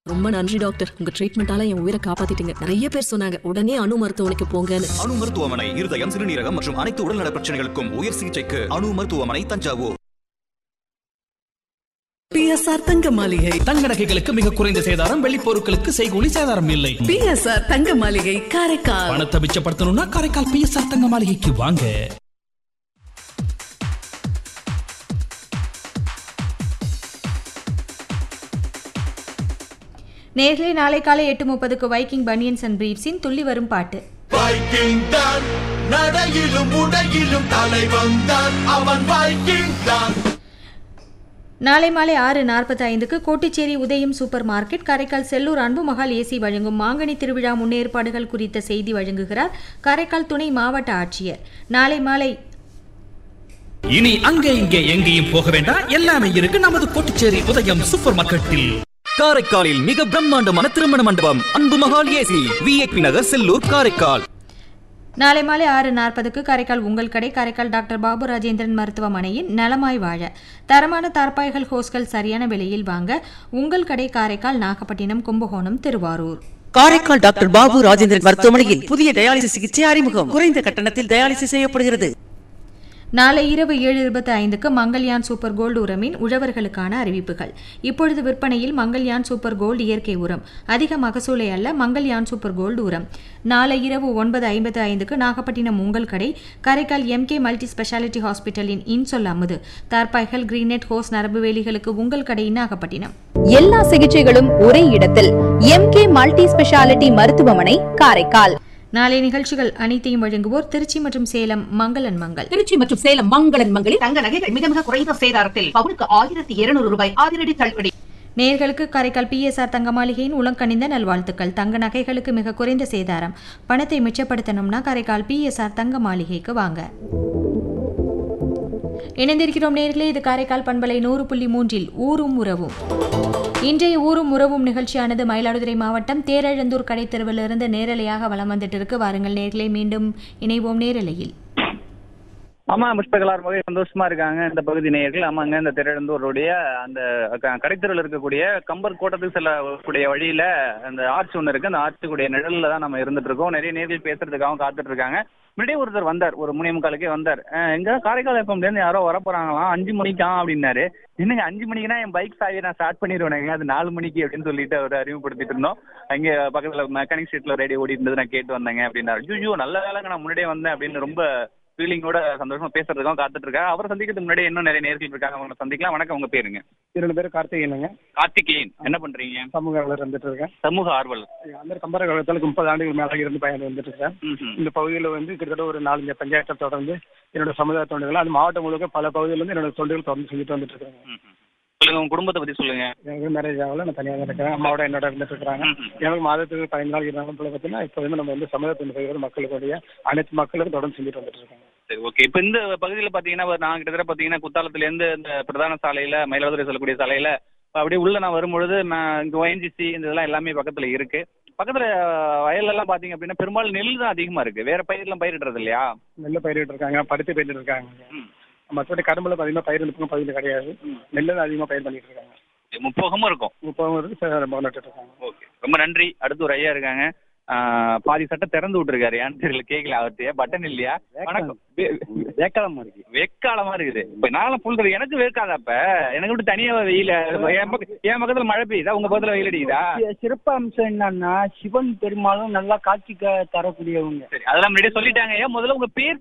ரொம்ப நன்றி டாக்டர் உங்க ட்ரீட்மெண்டால என் உயிரை காப்பாத்திட்டீங்க நிறைய பேர் சொன்னாங்க உடனே அணு மருத்துவமனைக்கு போங்கன்னு அணு மருத்துவமனை இருதயம் சிறுநீரகம் மற்றும் அனைத்து உடல்நல பிரச்சனைகளுக்கும் உயர் சிகிச்சைக்கு அணு மருத்துவமனை தஞ்சாவூர் பிஎஸ்ஆர் தங்க மாளிகை தங்க நகைகளுக்கு மிக குறைந்த சேதாரம் வெள்ளி பொருட்களுக்கு செய்கூலி சேதாரம் இல்லை பிஎஸ்ஆர் தங்க மாளிகை காரைக்கால் பணத்தை மிச்சப்படுத்தணும்னா காரைக்கால் பிஎஸ்ஆர் தங்க மாளிகைக்கு வாங்க நேர்களே நாளை காலை எட்டு முப்பதுக்கு வைக்கிங் பனியன்ஸ் அண்ட் பிரீப்ஸின் துள்ளி வரும் பாட்டு வைக்கிங் தான் நடையிலும் உடையிலும் தலைவன் தான் அவன் வைக்கிங் தான் நாளை மாலை ஆறு நாற்பத்தி ஐந்துக்கு கோட்டிச்சேரி உதயம் சூப்பர் மார்க்கெட் காரைக்கால் செல்லூர் அன்பு மகால் ஏசி வழங்கும் மாங்கனி திருவிழா முன்னேற்பாடுகள் குறித்த செய்தி வழங்குகிறார் காரைக்கால் துணை மாவட்ட ஆட்சியர் நாளை மாலை இனி அங்கே இங்கே எங்கேயும் போக வேண்டாம் எல்லாமே இருக்கு நமது கோட்டுச்சேரி உதயம் சூப்பர் மார்க்கெட்டில் காரைக்காலில் மிக பிரம்மாண்டமான திருமண மண்டபம் அன்பு மகால் ஏசி விஐபி நகர் செல்லூர் காரைக்கால் நாளை மாலை ஆறு நாற்பதுக்கு காரைக்கால் உங்கள் கடை காரைக்கால் டாக்டர் பாபு ராஜேந்திரன் மருத்துவமனையின் நலமாய் வாழ தரமான தார்பாய்கள் ஹோஸ்கள் சரியான விலையில் வாங்க உங்கள் கடை காரைக்கால் நாகப்பட்டினம் கும்பகோணம் திருவாரூர் காரைக்கால் டாக்டர் பாபு ராஜேந்திரன் மருத்துவமனையில் புதிய டயாலிசிஸ் சிகிச்சை அறிமுகம் குறைந்த கட்டணத்தில் டயாலிசிஸ் செய்யப்படுகிறது நாளை இரவு ஏழு இருபத்தி ஐந்துக்கு மங்கள்யான் சூப்பர் கோல்டு உரமின் உழவர்களுக்கான அறிவிப்புகள் இப்பொழுது விற்பனையில் மங்கள்யான் சூப்பர் கோல்டு இயற்கை உரம் அதிக மகசூலை அல்ல மங்கள்யான் சூப்பர் கோல்டு உரம் நாளை இரவு ஒன்பது ஐம்பத்து ஐந்துக்கு நாகப்பட்டினம் உங்கள் கடை காரைக்கால் எம்கே மல்டி ஸ்பெஷாலிட்டி ஹாஸ்பிட்டலின் இன்சொல் அமுது தார்பாய்கள் கிரீனெட் ஹோஸ் நரம்பு வேலிகளுக்கு உங்கள் கடை நாகப்பட்டினம் எல்லா சிகிச்சைகளும் ஒரே இடத்தில் எம்கே மல்டி ஸ்பெஷாலிட்டி மருத்துவமனை காரைக்கால் நாளை நிகழ்ச்சிகள் அனைத்தையும் வழங்குவோர் திருச்சி மற்றும் சேலம் மங்களன் மங்கள் திருச்சி மற்றும் சேலம் மங்களன் மங்களில் தங்க நகைகள் மிக மிக குறைந்த சேதாரத்தில் பவுனுக்கு ஆயிரத்தி இருநூறு ரூபாய் அதிரடி தள்ளுபடி நேர்களுக்கு காரைக்கால் பிஎஸ்ஆர் தங்க மாளிகையின் உலங்கணிந்த நல்வாழ்த்துக்கள் தங்க நகைகளுக்கு மிக குறைந்த சேதாரம் பணத்தை மிச்சப்படுத்தணும்னா காரைக்கால் பிஎஸ்ஆர் தங்க மாளிகைக்கு வாங்க இணைந்திருக்கிறோம் நேர்களே இது காரைக்கால் பண்பலை நூறு புள்ளி மூன்றில் ஊரும் உறவும் இன்றைய ஊரும் உறவும் நிகழ்ச்சியானது மயிலாடுதுறை மாவட்டம் தேரழந்தூர் கடைத்தெருவிலிருந்து நேரலையாக வலம் வந்துட்டு இருக்கு வாருங்கள் நேர்களே மீண்டும் இணைவோம் நேரலையில் ஆமா புஷ்பகலா ரொம்பவே சந்தோஷமா இருக்காங்க இந்த பகுதி நேயர்கள் ஆமாங்க இந்த திருடந்தூருடைய அந்த க- கடைத்தெருவில் இருக்கக்கூடிய கம்பர் கோட்டத்துக்கு செல்லக்கூடிய வழியில அந்த ஆர்ச் ஒன்று இருக்கு அந்த ஆர்ச்சுடைய நிழல்ல தான் நம்ம இருந்துட்டு இருக்கோம் நிறைய நேர்கள் பேசுறதுக்காகவும் காத்துட்டு இருக்காங்க முன்னாடியே ஒருத்தர் வந்தார் ஒரு மூணே முக்காலுக்கே வந்தார் அஹ் எங்க காரைக்கால் எஃப்எம்ல இருந்து யாரோ வர போறாங்களாம் அஞ்சு மணிக்காம் அப்படின்னாரு என்னங்க அஞ்சு மணிக்குனா என் பைக் சாவியை நான் ஸ்டார்ட் பண்ணிடுவேனுங்க அது நாலு மணிக்கு அப்படின்னு சொல்லிட்டு அவர் அறிமுகப்படுத்திட்டு இருந்தோம் அங்கே பக்கத்துல மெக்கானிக் ஸ்ட்ரீட்ல ரேடியோ ஓடி இருந்தது நான் கேட்டு வந்தேங்க அப்படின்னாரு ஜூஜூ நல்ல வேலைங்க நான் முன்னாடியே வந்தேன் அப்படின்னு ரொம்ப ஃபீலிங்கோட சந்தோஷமா பேசுறதுக்கும் காத்துட்டு இருக்கேன் அவரை சந்திக்கிறதுக்கு முன்னாடி இன்னும் நிறைய நேர்கள் இருக்காங்க அவங்களை சந்திக்கலாம் வணக்கம் உங்க பேருங்க இரண்டு பேரும் கார்த்திகேயனுங்க கார்த்திகேயன் என்ன பண்றீங்க சமூக ஆர்வலர் வந்துட்டு இருக்கேன் சமூக ஆர்வலர் அந்த கம்பர காலத்தில் முப்பது ஆண்டுகள் மேல இருந்து பயணம் வந்துட்டு இருக்கேன் ம்ஹும். இந்த பகுதியில் வந்து கிட்டத்தட்ட ஒரு நாலஞ்சு பஞ்சாயத்தை தொடர்ந்து என்னோட சமுதாய தொண்டுகள் அது மாவட்டம் முழுக்க பல பகுதியில் இருந்து என்னோட தொண்டுகள் தொடர்ந்து செஞ்சுட்டு வந்துட்டு இருக்காங்க ம்ஹும். சொல்லுங்க உங்க குடும்பத்தை பத்தி சொல்லுங்க எனக்கு மேரேஜ் ஆகல நான் தனியாக தான் இருக்கிறேன் அம்மாவோட என்னோட இருந்துட்டு இருக்கிறாங்க ம்ஹும். எனக்கு மாதத்துக்கு பதினஞ்சு நாள் இருந்தாலும் போல பார்த்தீங்கன்னா இப்போ வந்து நம்ம வந்து சமுதாய தொண்டு செய்கிறது மக்களுடைய அனைத்து மக்களுக்கும் தொடர்ந்து செஞ்சுட்டு வந்துட்டு இருக்காங்க சரி ஓகே இப்போ இந்த பகுதியில பாத்தீங்கன்னா ஒரு நான் கிட்டத்தட்ட பாத்தீங்கன்னா குத்தாலத்துல இருந்து இந்த பிரதான சாலையில மயிலாடுதுறை செல்லக்கூடிய சாலையில அப்படியே உள்ள நான் வரும்பொழுது நான் இங்க ONGC இந்த இதெல்லாம் எல்லாமே பக்கத்துல இருக்கு பக்கத்துல வயல்ல எல்லாம் பாத்தீங்க அப்படின்னா பெரும்பாலும் நெல் தான் அதிகமா இருக்கு வேற பயிரெல்லாம் பயிரிடுறது இல்லையா நெல்லை பயிரிட்டு இருக்காங்க பருத்தி பயிரிட்டு இருக்காங்க ம். மற்றபடி கரும்புல பார்த்தீங்கன்னா பயிர் இருக்கும் பகுதியில் கிடையாது நெல்லை தான் அதிகமாக பயிர் பண்ணிட்டு இருக்காங்க முப்போகமும் இருக்கும் முப்பது இருக்கு ரொம்ப நட்டுட்டு இருக்காங்க ஓகே ரொம்ப நன்றி அடுத்து ஒரு ஐயா இருக்காங்க ஆஹ் பாதி சட்டை திறந்து விட்டுருக்காரு ஏன்னு தெரியல கேட்கல அவர்கிட்ட பட்டன் இல்லையா வணக்கம் வே- வேக்காலமா இருக்கு வெக்காலமா இருக்குது இப்ப நானும் புல் தரு- எனக்கு வேர்க்காத அப்ப எனக்கு விட்டு தனியா வெயில என் பக்க- என் பக்கத்துல மழை பெய்யுதா உங்க பக்கத்துல வெயில் அடிக்குதா சிறப்பு அம்சம் என்னன்னா சிவன் பெருமாளும் நல்லா காட்சி க- தரக்கூடியவங்க சரி அதெல்லாம் முன்னாடியே சொல்லிட்டாங்க ஏன் முதல்ல உங்க பேர்